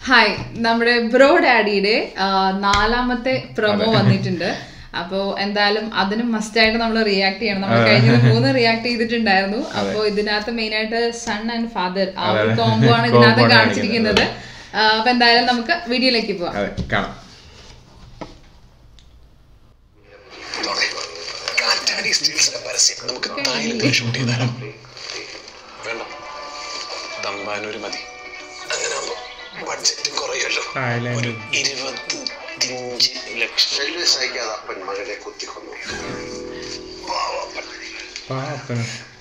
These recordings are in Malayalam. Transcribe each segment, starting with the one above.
ഹായ് നമ്മുടെ ബ്രോ ഡാഡിയുടെ ആ, നാലാമത്തെ പ്രൊമോ വന്നിട്ടുണ്ട് അപ്പോ എന്തായാലും അതിനും മസ്റ്റ് ആയിട്ട് നമ്മൾ റിയാക്ട് ചെയ്യണം നമ്മൾ കഴിഞ്ഞ മൂന്ന് റിയാക്ട് ചെയ്തിട്ടുണ്ടായിരുന്നു അപ്പോ ഇതിനകത്ത് മെയിൻ ആയിട്ട് സൺ ആൻഡ് ഫാദർ ആ ഒരു കോംബോ ആണ് ഇതിനകത്ത് Combo ആണ് കാണിച്ചിരിക്കുന്നത് ആ, അപ്പൊ എന്തായാലും നമുക്ക് വീഡിയോയിലേക്ക് പോവാം അതെ കാണാം കാറ്റാടി സ്റ്റീൽസിന്റെ പരസ്യം നമുക്ക് തായിലത്തിൽ ഷൂട്ട് ചെയ്താലോ വേണ്ട തമ്പാനൂര് മതി അങ്ങനെ ബഡ്ജറ്റ് കുറയുമല്ലോ തായ്ലാൻഡ്. ഒരു ഇരുപത്തഞ്ച് ലക്ഷം ശല്യം സഹിക്കാതെ അപ്പൻ മകനെ കുത്തിക്കൊന്നു പാവപ്പൻ പാപ്പന.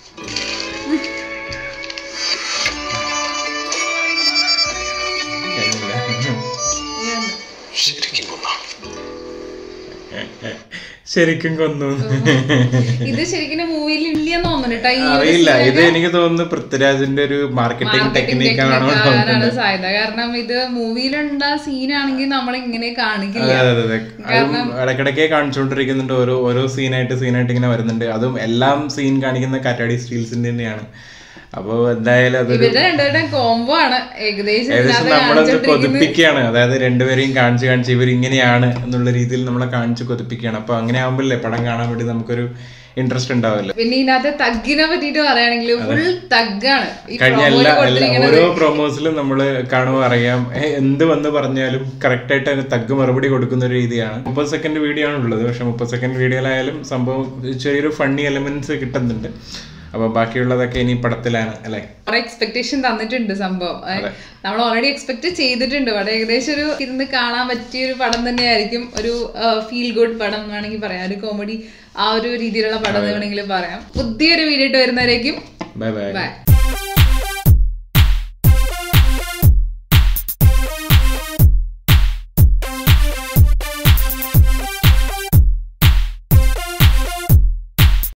കഴിഞ്ഞില്ല. ശരിക്കും കൊന്നാ ശരിക്കും കൊന്നു ഇത് ശരിക്കും മൂവിയിൽ ഇല്ലെന്ന് തോന്നുന്നു കേട്ടോ ഈ ഒരു അറിയില്ല scene ഇത് ഒക്കെ. എനിക്ക് തോന്നുന്നു പൃഥ്വിരാജിന്റെ ഒരു മാർക്കറ്റിംഗ് മാർക്കറ്റിംഗ് ടെക്നിക് ആണോ ടെക്നിക് ആകാനാണ് സാധ്യത കാരണം ഇത് മൂവിയിലുണ്ട സീനാണെങ്കിൽ നമ്മൾ ഇങ്ങനെ കാണിക്കില്ല അതെ അതെ അതെ അതും ഇടയ്ക്കിടയ്ക്ക് കാണിച്ചുകൊണ്ടിരിക്കുന്നുണ്ട് ഓരോ ഓരോ സീനായിട്ട് സീനായിട്ട് ഇങ്ങനെ വരുന്നുണ്ട് അതും എല്ലാം സീൻ കാണിക്കുന്ന കാറ്റാടി സ്റ്റീൽസിന്റെ തന്നെയാണ് അപ്പോൾ എന്തായാലും അതൊരു ഇവരുടെ രണ്ടുപേരുടെയും കോംബോ ആണ് ഏകദേശം ഏകദേശം ഇതിനകത്ത് നമ്മളത് കാണിച്ചുകൊണ്ടിരിക്കുന്നത്. കൊതിപ്പിക്കുകയാണ് അതായത് രണ്ടുപേരെയും കാണിച്ച് കാണിച്ച് ഇവർ ഇങ്ങനെയാണ് എന്നുള്ള രീതിയിൽ നമ്മളെ കാണിച്ച് കൊതിപ്പിക്കുകയാണ് അപ്പൊ അങ്ങനെ ആകുമ്പോഴല്ലേ പടം കാണാൻ വേണ്ടി നമുക്കൊരു ഇൻട്രസ്റ്റ് ഉണ്ടാവില്ല പിന്നെ ഇതിനകത്ത് തഗ്ഗിനെ പറ്റിയിട്ട് പറയുകയാണെങ്കിൽ ഫുൾ തഗ്ഗാണ് ഈ കഴിഞ്ഞ promo ല് എല്ലാ എല്ലാ കൊടുത്തിരിക്കുന്നത്. ഓരോ പ്രൊമോസിലും നമ്മൾ കാണുമ്പോൾ അറിയാം ഏ, എന്ത് വന്ന് പറഞ്ഞാലും കറക്റ്റ് ആയിട്ട് അങ്ങ് തഗ് മറുപടി കൊടുക്കുന്ന ഒരു രീതിയാണ് മുപ്പത് സെക്കൻഡ് വീഡിയോ ആണ് ഉള്ളത് പക്ഷെ മുപ്പത് സെക്കൻഡ് വീഡിയോയിലായാലും സംഭവം ചെറിയൊരു ഫണ്ണി എലമെന്റ്സ് കിട്ടുന്നുണ്ട് അപ്പൊ ബാക്കിയുള്ളതൊക്കെ ഇനി പടത്തിലാണ് അല്ലെ കുറെ എക്സ്പെക്ടേഷൻ തന്നിട്ടുണ്ട് സംഭവം നമ്മൾ ഓൾറെഡി എക്സ്പെക്ട് ചെയ്തിട്ടുണ്ട് അവിടെ ഏകദേശം ഒരു ഇരുന്ന് കാണാൻ പറ്റിയ ഒരു പടം തന്നെയായിരിക്കും ഒരു ഫീൽ ഗുഡ് പടം എന്ന് വേണമെങ്കിൽ പറയാം ഒരു കോമഡി ആ ഒരു രീതിയിലുള്ള പടം എന്ന് വേണമെങ്കിൽ പറയാം പുതിയൊരു വീഡിയോ ഇട്ട് വരുന്നവരേക്കും ബൈ ബൈ ബൈ